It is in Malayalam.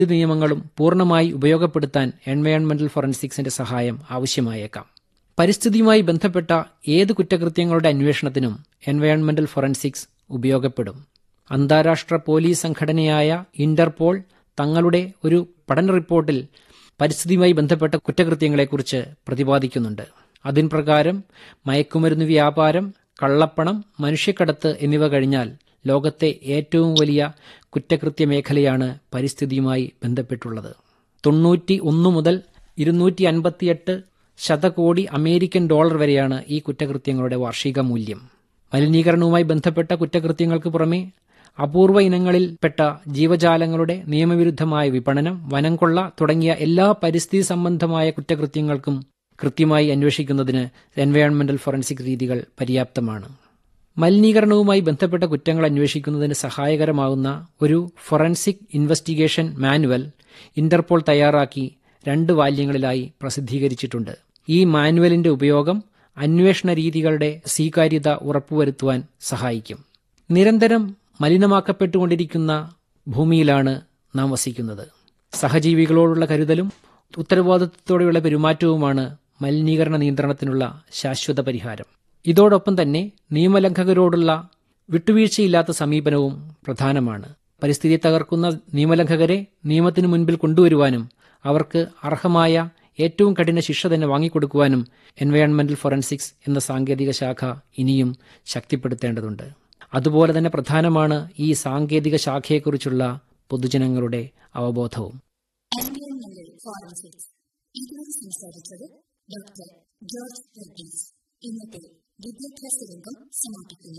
നിയമങ്ങളും പൂർണ്ണമായി ഉപയോഗപ്പെടുത്താൻ എൻവയോൺമെന്റൽ ഫോറൻസിക്സിന്റെ സഹായം ആവശ്യമായേക്കാം പരിസ്ഥിതിയുമായി ബന്ധപ്പെട്ട ഏത് കുറ്റകൃത്യങ്ങളുടെ അന്വേഷണത്തിനും എൻവയോൺമെന്റൽ ഫോറൻസിക്സ് ഉപയോഗപ്പെടും അന്താരാഷ്ട്ര പോലീസ് സംഘടനയായ ഇന്റർപോൾ തങ്ങളുടെ ഒരു പഠന റിപ്പോർട്ടിൽ പരിസ്ഥിതിയുമായി ബന്ധപ്പെട്ട കുറ്റകൃത്യങ്ങളെക്കുറിച്ച് പ്രതിപാദിക്കുന്നുണ്ട് അതിൻ പ്രകാരം മയക്കുമരുന്ന് വ്യാപാരം കള്ളപ്പണം മനുഷ്യക്കടത്ത് എന്നിവ കഴിഞ്ഞാൽ ലോകത്തെ ഏറ്റവും വലിയ കുറ്റകൃത്യ മേഖലയാണ് പരിസ്ഥിതിയുമായി ബന്ധപ്പെട്ടുള്ളത് തൊണ്ണൂറ്റി ഒന്ന് മുതൽ ഇരുന്നൂറ്റി അൻപത്തിയെട്ട് ശതകോടി അമേരിക്കൻ ഡോളർ വരെയാണ് ഈ കുറ്റകൃത്യങ്ങളുടെ വാർഷിക മൂല്യം മലിനീകരണവുമായി ബന്ധപ്പെട്ട കുറ്റകൃത്യങ്ങൾക്ക് പുറമെ അപൂർവ ഇനങ്ങളിൽപ്പെട്ട ജീവജാലങ്ങളുടെ നിയമവിരുദ്ധമായ വിപണനം വനംകൊള്ള തുടങ്ങിയ എല്ലാ പരിസ്ഥിതി സംബന്ധമായ കുറ്റകൃത്യങ്ങൾക്കും കൃത്യമായി അന്വേഷിക്കുന്നതിന് എൻവയോൺമെന്റൽ ഫോറൻസിക് രീതികൾ പര്യാപ്തമാണ് മലിനീകരണവുമായി ബന്ധപ്പെട്ട കുറ്റങ്ങൾ അന്വേഷിക്കുന്നതിന് സഹായകരമാകുന്ന ഒരു ഫോറൻസിക് ഇൻവെസ്റ്റിഗേഷൻ മാനുവൽ ഇന്റർപോൾ തയ്യാറാക്കി രണ്ട് വാല്യങ്ങളിലായി പ്രസിദ്ധീകരിച്ചിട്ടുണ്ട് ഈ മാനുവലിന്റെ ഉപയോഗം അന്വേഷണ രീതികളുടെ സ്വീകാര്യത ഉറപ്പുവരുത്തുവാൻ സഹായിക്കും നിരന്തരം മലിനമാക്കപ്പെട്ടുകൊണ്ടിരിക്കുന്ന ഭൂമിയിലാണ് നാം വസിക്കുന്നത് സഹജീവികളോടുള്ള കരുതലും ഉത്തരവാദിത്വത്തോടെയുള്ള പെരുമാറ്റവുമാണ് മലിനീകരണ നിയന്ത്രണത്തിനുള്ള ശാശ്വത പരിഹാരം ഇതോടൊപ്പം തന്നെ നിയമലംഘകരോടുള്ള വിട്ടുവീഴ്ചയില്ലാത്ത സമീപനവും പ്രധാനമാണ് പരിസ്ഥിതി തകർക്കുന്ന നിയമലംഘകരെ നിയമത്തിനു മുൻപിൽ കൊണ്ടുവരുവാനും അവർക്ക് അർഹമായ ഏറ്റവും കഠിന ശിക്ഷ തന്നെ വാങ്ങിക്കൊടുക്കുവാനും എൻവയോൺമെന്റൽ ഫോറൻസിക്സ് എന്ന സാങ്കേതിക ശാഖ ഇനിയും ശക്തിപ്പെടുത്തേണ്ടതുണ്ട് അതുപോലെ തന്നെ പ്രധാനമാണ് ഈ സാങ്കേതിക ശാഖയെക്കുറിച്ചുള്ള പൊതുജനങ്ങളുടെ അവബോധവും എൻവയോൺമെന്റൽ ഫോറൻസിക്സ് ഇതുവരെ സംസാരിച്ചത് ഡോക്ടർ ജോർജ് വർഗീസ് ഇന്നത്തെ വിദ്യാഭ്യാസ രംഗം സമാപിക്കുന്നു